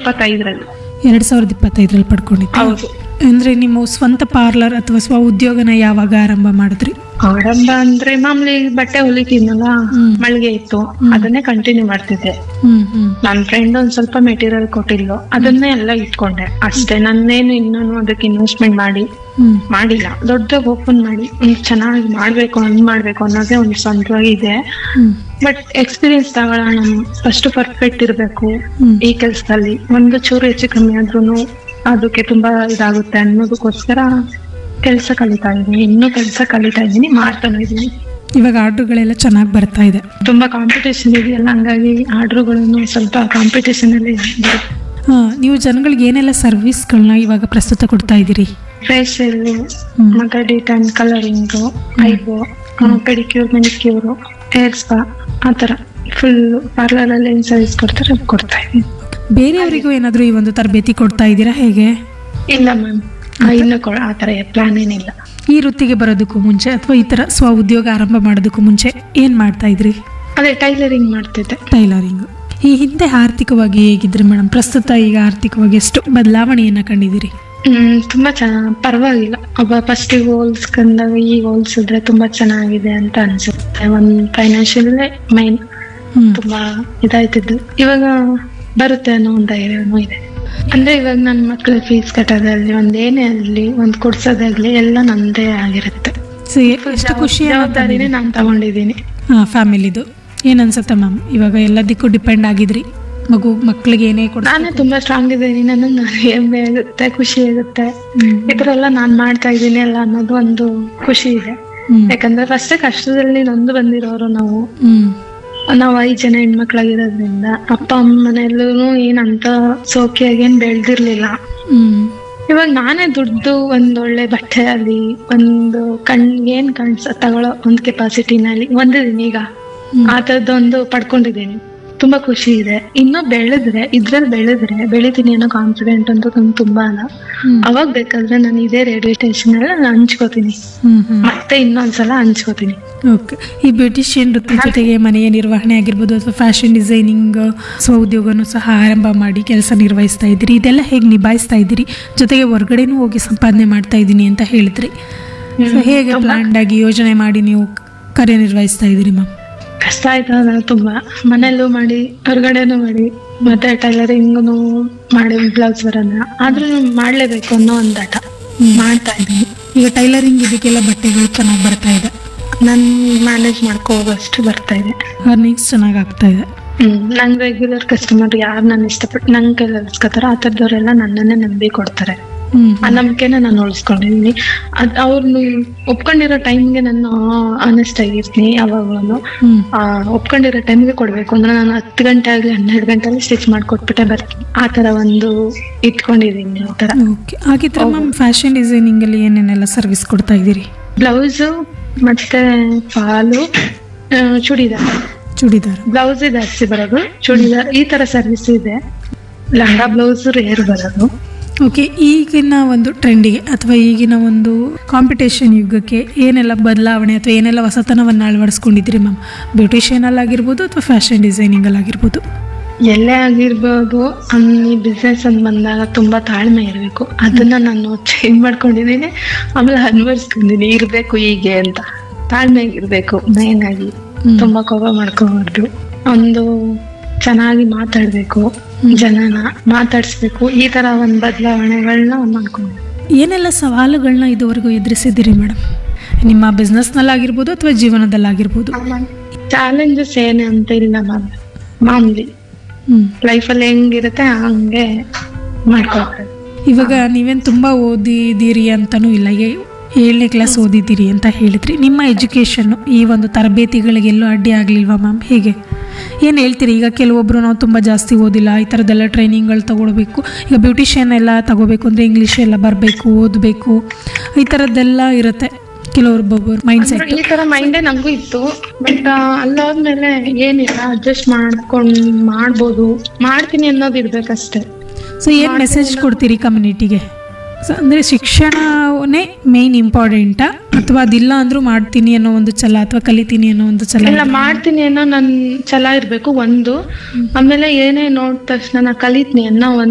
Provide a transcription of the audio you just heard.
ಇಪ್ಪತ್ತೈದರಲ್ಲಿ ಎರಡ್ ಸಾವಿರದ ಇಪ್ಪತ್ತೈದರಲ್ಲಿ ಪಡ್ಕೊಂಡಿದ್ದು ಹೌದು ಅಂದ್ರೆ ನಿಮ್ಮ ಸ್ವಂತ ಪಾರ್ಲರ್ ಅಥವಾ ಸ್ವ ಉದ್ಯೋಗನ ಯಾವಾಗ ಆರಂಭ ಮಾಡಿದ್ರಿ ಆರಂಭ ಅಂದ್ರೆ ಮಾಮೂಲಿ ಬಟ್ಟೆ ಹೊಲಿತೀನಲ್ಲ ಹ್ಮ್. ಮಳಿಗೆ ಇತ್ತು ಅದನ್ನೇ ಕಂಟಿನ್ಯೂ ಮಾಡ್ತಿದ್ದೆ ಹ್ಮ್ ಹ್ಮ್ ನನ್ ಫ್ರೆಂಡ್ ಒಂದ್ ಸ್ವಲ್ಪ ಮೆಟೀರಿಯಲ್ ಕೊಟ್ಟಿದ್ಲು ಅದನ್ನೇ ಎಲ್ಲ ಇಟ್ಕೊಂಡೆ ಅಷ್ಟೇ ನನ್ನೇನು ಇನ್ನೂ ಅದಕ್ಕೆ ಇನ್ವೆಸ್ಟ್ಮೆಂಟ್ ಮಾಡಿ ಹ್ಮ್ ಮಾಡಿಲ್ಲ ದೊಡ್ಡದಾಗಿ ಓಪನ್ ಮಾಡಿ ಒಂದ್ ಚೆನ್ನಾಗಿ ಮಾಡ್ಬೇಕು ಹಂಗ್ ಮಾಡ್ಬೇಕು ಅನ್ನೋದೇ ಒಂದು ಸ್ವಂತವಾಗಿ ಇದೆ ಹ್ಮ್ ಬಟ್ ಎಕ್ಸ್ಪೀರಿಯನ್ಸ್ ತಗೊಳ್ಳೋಣ ಫಸ್ಟ್ ಪರ್ಫೆಕ್ಟ್ ಇರ್ಬೇಕು ಹ್ಮ್. ಈ ಕೆಲ್ಸದಲ್ಲಿ ಒಂದು ಚೂರು ಹೆಚ್ಚು ಕಮ್ಮಿ ಆದ್ರೂನು ಅದಕ್ಕೆ ತುಂಬಾ ಇದಾಗುತ್ತೆ ಅನ್ನೋದಕ್ಕೋಸ್ಕರ ಕೆಲಸ ಕಲಿತಾ ಇದೀನಿ ಇನ್ನೂ ಕೆಲಸ ಕಲಿತಾ ಇದೀನಿ ಮಾಡ್ತಾನೆ ಇದೀನಿ ಇವಾಗ ಆರ್ಡರ್ಗಳೆಲ್ಲ ಚೆನ್ನಾಗಿ ಬರ್ತಾ ಇದೆ ತುಂಬಾ ಕಾಂಪಿಟೇಷನ್ ಇದೆಯಲ್ಲ ಹಂಗಾಗಿ ಆರ್ಡರ್ಗಳನ್ನು ಸ್ವಲ್ಪ ಕಾಂಪಿಟೇಷನ್ ಅಲ್ಲಿ ಬರುತ್ತೆ ಹಾ, ನೀವು ಜನಗಳಿಗೆ ಏನೆಲ್ಲ ಸರ್ವಿಸ್ಗಳನ್ನ ಇವಾಗ ಪ್ರಸ್ತುತ ಕೊಡ್ತಾ ಇದ್ದೀರಿ ಫೇಶಿಯಲ್ ಹ್ಮ್. ಮತ್ತೆ detan colouring eyebrow pedicure manicure hair spa ಆತರ ಫುಲ್ ಪಾರ್ಲರ್ ಅಲ್ಲಿ ಏನ್ ಸರ್ವಿಸ್ ಕೊಡ್ತಾರೆ ಅದ್ ಕೊಡ್ತಾ ಇದೀನಿ ಬೇರೆಯವರಿಗೂ ಏನಾದರೂ ಈ ಒಂದು ತರಬೇತಿ ಕೊಡ್ತಾ ಇದ್ದೀರಾ ಹೇಗೆ ಇಲ್ಲ ಮ್ಯಾಮ್ ಇನ್ನು ಕೊ- ಆ ತರ ಪ್ಲಾನ್ ಏನಿಲ್ಲ ಈ ವೃತ್ತಿಗೆ ಬರೋದಕ್ಕೂ ಮುಂಚೆ ಅಥವಾ ಈ ಥರ ಸ್ವ ಉದ್ಯೋಗ ಆರಂಭ ಮಾಡೋದಕ್ಕೂ ಮುಂಚೆ ಏನು ಮಾಡ್ತಾ ಇದ್ರಿ ಅದೇ ಟೈಲರಿಂಗ್ ಮಾಡ್ತಿದ್ದೆ ಟೈಲರಿಂಗ್ ಈ ಹಿಂದೆ ಆರ್ಥಿಕವಾಗಿ ಹೇಗಿದ್ರಿ ಮೇಡಮ್ ಪ್ರಸ್ತುತ ಈಗ ಆರ್ಥಿಕವಾಗಿ ಎಷ್ಟು ಬದಲಾವಣೆಯನ್ನು ಕಂಡಿದ್ದೀರಿ ಹ್ಮ್ ತುಂಬಾ ಚೆನ್ನಾಗ್ ಪರವಾಗಿಲ್ಲ ಒಬ್ಬ ಫಸ್ಟಿಗೆ ಹೋಲ್ಸ್ಕೊಂಡಾಗ ಈಗ ಹೋಲ್ಸಿದ್ರೆ ತುಂಬಾ ಚೆನ್ನಾಗಿದೆ ಅಂತ ಅನ್ಸುತ್ತೆ ಒಂದ್ ಫೈನಾನ್ಷಿಯಲ್ ಮೈನ್ ಹ್ಮ್ ತುಂಬಾ ಇದಾಯ್ತಿದ್ದು ಇವಾಗ ಬರುತ್ತೆ ಅನ್ನೋ ಒಂದು ಧೈರ್ಯನೂ ಇದೆ ಅಂದ್ರೆ ಇವಾಗ ನನ್ನ ಮಕ್ಳ ಫೀಸ್ ಕಟ್ಟೋದಾಗ್ಲಿ ಒಂದ್ ಏನೇ ಆಗ್ಲಿ ಒಂದ್ ಕೊಡ್ಸೋದಾಗ್ಲಿ ಎಲ್ಲ ನಂದೇ ಆಗಿರುತ್ತೆ ಸೊ ಎಷ್ಟು ಖುಷಿ ಜವಾಬ್ದಾರಿನೇ ನಾನ್ ತಗೊಂಡಿದ್ದೀನಿ ಹಾಂ ಫ್ಯಾಮಿಲಿದು ಏನು ಅನ್ಸುತ್ತೆ ಮ್ಯಾಮ್ ಇವಾಗ ಎಲ್ಲದಕ್ಕೂ ಡಿಪೆಂಡ್ ಆಗಿದ್ರಿ ಮಗು ಮಕ್ಳಿಗೆ ಏನೇ ಕೊಡ ನಾನೇ ತುಂಬಾ ಸ್ಟ್ರಾಂಗ್ ಇದ್ದೀನಿ ನನಗೆ ನಾನು ಹೆಮ್ಮೆ ಆಗುತ್ತೆ ಖುಷಿ ಆಗುತ್ತೆ ಹ್ಮ್. ಈ ತರ ಎಲ್ಲ ನಾನ್ ಮಾಡ್ತಾ ಇದ್ದೀನಿ ಅಲ್ಲ ಅನ್ನೋದು ಒಂದು ಖುಷಿ ಇದೆ ಹ್ಮ್. ಯಾಕಂದ್ರೆ ಫಸ್ಟ್ ಕಷ್ಟದಲ್ಲಿ ನೊಂದು ಬಂದಿರೋರು ನಾವು ಹ್ಮ್ ನಾವು ಐದ್ ಜನ ಹೆಣ್ಮಕ್ಳಾಗಿರೋದ್ರಿಂದ ಅಪ್ಪ ಅಮ್ಮ ಮನೆಯಲ್ಲೂ ಏನಂತ ಸೋಕಿಯಾಗಿ ಏನ್ ಬೆಳ್ದಿರ್ಲಿಲ್ಲ ಹ್ಮ್ ಇವಾಗ ನಾನೇ ದುಡ್ದು ಒಂದ್ ಒಳ್ಳೆ ಬಟ್ಟೆ ಅಲ್ಲಿ ಒಂದು ಕಣ್ ಏನ್ ಕಾಣಿಸ ತಗೊಳ್ಳೋ ಒಂದ್ ಕೆಪಾಸಿಟಿನಲ್ಲಿ ಒಂದಿದ್ದೀನಿ ಈಗ ಹ್ಮ್. ಆ ತರದೊಂದು ಪಡ್ಕೊಂಡಿದ್ದೀನಿ ತುಂಬಾ ಖುಷಿ ಇದೆ ಇನ್ನೂ ಬೆಳೆದ್ರೆ ಇದ್ರಲ್ಲಿ ಬೆಳೆದ್ರೆ ಬೆಳಿತೀನಿ ಅನ್ನೋ ಕಾನ್ಫಿಡೆಂಟ್ ಅಂತೂ ನಂಗೆ ತುಂಬಾ ಅಲ್ಲ ಹ್ಮ್. ಅವಾಗ ಬೇಕಾದ್ರೆ ನಾನು ಇದೇ ರೇಡಿಯೋ ಸ್ಟೇಷನ್ ಎಲ್ಲ ನಾನು ಹಂಚ್ಕೋತೀನಿ ಹ್ಮ್ ಹ್ಮ್ ಮತ್ತೆ ಇನ್ನೊಂದ್ಸಲ ಹಂಚ್ಕೋತೀನಿ ಓಕೆ ಈ ಬ್ಯೂಟಿಷಿಯನ್ ವೃತ್ತಿ ಜೊತೆಗೆ ಮನೆಯ ನಿರ್ವಹಣೆ ಆಗಿರ್ಬೋದು ಅಥವಾ ಫ್ಯಾಷನ್ ಡಿಸೈನಿಂಗ್ ಸ್ವ ಉದ್ಯೋಗನೂ ಸಹ ಆರಂಭ ಮಾಡಿ ಕೆಲಸ ನಿರ್ವಹಿಸ್ತಾ ಇದ್ದೀರಿ ಇದೆಲ್ಲ ಹೇಗೆ ನಿಭಾಯಿಸ್ತಾ ಇದ್ದೀರಿ ಜೊತೆಗೆ ಹೊರ್ಗಡೆನೂ ಹೋಗಿ ಸಂಪಾದನೆ ಮಾಡ್ತಾ ಇದ್ದೀನಿ ಅಂತ ಹೇಳಿದ್ರಿ ಸೊ ಹೇಗೆ ಪ್ಲಾನ್ಡ್ ಆಗಿ ಯೋಜನೆ ಮಾಡಿ ನೀವು ಕಾರ್ಯನಿರ್ವಹಿಸ್ತಾ ಇದ್ದೀರಿ ಮ್ಯಾಮ್ ಕಷ್ಟ ಆಯ್ತು ಅದು ತುಂಬಾ ಮನೆಯಲ್ಲೂ ಮಾಡಿ ಹೊರಗಡೆನೂ ಮಾಡಿ ಮತ್ತೆ ಟೈಲರಿಂಗ್ನು ಮಾಡಿ ಬ್ಲೌಸ್ ಬರೋಣ ಆದ್ರೂ ಮಾಡ್ಲೇಬೇಕು ಅನ್ನೋ ಒಂದು ಹಠ ಮಾಡ್ತಾ ಇದ್ದೀನಿ ಈಗ ಟೈಲರಿಂಗ್ ಇದಕ್ಕೆಲ್ಲ ಬಟ್ಟೆಗಳು ಚೆನ್ನಾಗಿ ಬರ್ತಾ ಇದೆ ನನ್ ಮ್ಯಾನೇಜ್ ಮಾಡ್ಕೋ ಹೋಗೋಷ್ಟು ಬರ್ತಾ ಇದೆ ಅರ್ನಿಂಗ್ಸ್ ಚೆನ್ನಾಗಿ ಆಗ್ತಾ ಇದೆ ಹ್ಮ್ ನಂಗೆ ರೆಗ್ಯುಲರ್ ಕಸ್ಟಮರ್ ಯಾರು ನಾನು ಇಷ್ಟಪಟ್ಟು ನಂಗೆ ಕೈಲಿ ಹೊಲಿಸ್ಕೊತಾರೋ ಆ ಥರದವ್ರೆಲ್ಲ ನನ್ನನ್ನೇ ನಂಬಿ ಕೊಡ್ತಾರೆ ಹ್ಮ್ ಆ ನಂಬಿಕೆನ ನಾನು ಉಳಿಸ್ಕೊಂಡಿದ್ದೀನಿ ಅದ್ ಅವ್ರನ್ನ ಒಪ್ಕೊಂಡಿರೋ ಟೈಮ್ಗೆ ನಾನು ಆನೆಸ್ಟ್ ಆಗಿರ್ತೀನಿ ಯಾವಾಗಲೂ ಹ್ಮ್ ಆ, ಒಪ್ಕೊಂಡಿರೋ ಟೈಮ್ಗೆ ಕೊಡ್ಬೇಕು ಅಂದ್ರೆ ನಾನು ಹತ್ತು ಗಂಟೆ ಆಗ್ಲಿ ಹನ್ನೆರಡು ಗಂಟೆ ಆಗಲಿ ಸ್ಟಿಚ್ ಮಾಡ್ಕೊಟ್ಬಿಟ್ಟೆ ಬರ್ತೀನಿ ಆ ತರ ಒಂದು ಇಟ್ಕೊಂಡಿದ್ದೀನಿ ಆ ತರ ಓಕೆ ಹಾಗಿದ್ರೆ ಮ್ಯಾಮ್ ಫ್ಯಾಷನ್ ಡಿಸೈನಿಂಗ್ ಅಲ್ಲಿ ಏನೇನೆಲ್ಲ ಸರ್ವಿಸ್ ಕೊಡ್ತಾ ಇದ್ದೀರಿ ಬ್ಲೌಸು ಮತ್ತೆ ಫಾಲು ಆ, ಚೂಡಿದಾರ್ ಚೂಡಿದಾರ್ ಬ್ಲೌಸ್ ಜಾಸ್ತಿ ಬರೋದು ಚೂಡಿದಾರ್ ಈ ತರ ಸರ್ವಿಸ್ ಇದೆ ಲಂಗ ಬ್ಲೌಸ್ ರೇರ್ ಬರೋದು ಓಕೆ ಈಗಿನ ಒಂದು ಟ್ರೆಂಡಿಗೆ ಅಥವಾ ಈಗಿನ ಒಂದು ಕಾಂಪಿಟೇಷನ್ ಯುಗಕ್ಕೆ ಏನೆಲ್ಲ ಬದಲಾವಣೆ ಅಥವಾ ಏನೆಲ್ಲ ಹೊಸತನವನ್ನು ಅಳವಡಿಸ್ಕೊಂಡಿದ್ದೀರಿ ಮ್ಯಾಮ್ ಬ್ಯೂಟಿಷಿಯನಲ್ಲಿ ಆಗಿರ್ಬೋದು ಅಥವಾ ಫ್ಯಾಷನ್ ಡಿಸೈನಿಂಗಲ್ಲಿ ಆಗಿರ್ಬೋದು ಎಲ್ಲೇ ಆಗಿರ್ಬೋದು ಅನ್ ಈ ಬಿಸ್ನೆಸ್ ಅಂತ ಬಂದಾಗ ತುಂಬಾ ತಾಳ್ಮೆ ಇರಬೇಕು ಅದನ್ನ ನಾನು ಚೇಂಜ್ ಮಾಡ್ಕೊಂಡಿದ್ದೀನಿ ಆಮೇಲೆ ಅನ್ವರ್ಸ್ಕೊಂಡಿದ್ದೀನಿ ಇರ್ಬೇಕು ಹೀಗೆ ಅಂತ ತಾಳ್ಮೆ ಇರ್ಬೇಕು ಮೇನ್ ಆಗಿ ಹ್ಮ್. ತುಂಬಾ ಕೋಪ ಮಾಡ್ಕೋಬಾರ್ದು ಒಂದು ಚೆನ್ನಾಗಿ ಮಾತಾಡ್ಬೇಕು ಜನನ ಮಾತಾಡ್ಸ್ಬೇಕು ಈ ತರ ಒಂದ್ ಬದಲಾವಣೆಗಳನ್ನ ಮಾಡ್ಕೊಂಡು ಏನೆಲ್ಲ ಸವಾಲುಗಳನ್ನ ಇದುವರೆಗೂ ಎದುರಿಸಿದ್ದೀರಿ ಮೇಡಮ್ ನಿಮ್ಮ ಬಿಸ್ನೆಸ್ನಲ್ಲಾಗಿರ್ಬೋದು ಅಥವಾ ಜೀವನದಲ್ಲಾಗಿರ್ಬೋದು ಚಾಲೆಂಜಸ್ ಏನೇ ಅಂತ ಇಲ್ಲ ಮ್ಯಾಮ್ ಮಾಮೂಲಿ ಹ್ಞೂ ಲೈಫಲ್ಲಿ ಹೆಂಗಿರುತ್ತೆ ಹಂಗೆ ಮಾಡ್ಕೊಳ್ತಾರೆ ಇವಾಗ ನೀವೇನು ತುಂಬ ಓದಿದ್ದೀರಿ ಅಂತನೂ ಇಲ್ಲ ಏ- ಏಳನೇ ಕ್ಲಾಸ್ ಓದಿದ್ದೀರಿ ಅಂತ ಹೇಳಿದ್ರಿ ನಿಮ್ಮ ಎಜುಕೇಷನ್ನು ಈ ಒಂದು ತರಬೇತಿಗಳಿಗೆಲ್ಲೂ ಅಡ್ಡಿ ಆಗಲಿಲ್ವಾ ಮ್ಯಾಮ್ ಹೇಗೆ ಏನು ಹೇಳ್ತೀರಿ ಈಗ ಕೆಲವೊಬ್ಬರು ನಾವು ತುಂಬ ಜಾಸ್ತಿ ಓದಿಲ್ಲ ಈ ಥರದ್ದೆಲ್ಲ ಟ್ರೈನಿಂಗ್ಗಳು ತಗೊಳ್ಬೇಕು ಈಗ ಬ್ಯೂಟಿಷಿಯನ್ ಎಲ್ಲ ತಗೋಬೇಕು ಅಂದರೆ ಇಂಗ್ಲೀಷ್ ಎಲ್ಲ ಬರಬೇಕು ಓದಬೇಕು ಈ ಥರದ್ದೆಲ್ಲ ಇರುತ್ತೆ ಕೆಲವೊಬ್ಬೊಬ್ಬರು ಮೈಂಡ್ ಸೆಟ್ ಈ ತರ ಮೈಂಡೇ ನಂಗೂ ಇತ್ತು ಬಟ್ ಅಲ್ಲಾದ್ಮೇಲೆ ಏನಿಲ್ಲ ಅಡ್ಜಸ್ಟ್ ಮಾಡ್ಕೊಂಡ್ ಮಾಡ್ಬೋದು ಮಾಡ್ತೀನಿ ಅನ್ನೋದು ಇರ್ಬೇಕಷ್ಟೇ ಸೊ ಏನು ಮೆಸೇಜ್ ಕೊಡ್ತೀರಿ ಕಮ್ಯುನಿಟಿಗೆ ಸೊ ಅಂದರೆ ಶಿಕ್ಷಣವೇ ಮೇಯ್ನ್ ಇಂಪಾರ್ಟೆಂಟಾ ಅಥವಾ ಅದಿಲ್ಲ ಅಂದರೂ ಮಾಡ್ತೀನಿ ಅನ್ನೋ ಒಂದು ಛಲ ಅಥವಾ ಕಲಿತೀನಿ ಅನ್ನೋ ಒಂದು ಛಲ ಇಲ್ಲ ಮಾಡ್ತೀನಿ ಅನ್ನೋ ನನ್ ಛಲ ಇರ್ಬೇಕು ಒಂದು ಆಮೇಲೆ ಏನೇ ನೋಡಿದ ತಕ್ಷಣ ನಾ ಕಲಿತೀನಿ ಅನ್ನೋ ಒಂದ್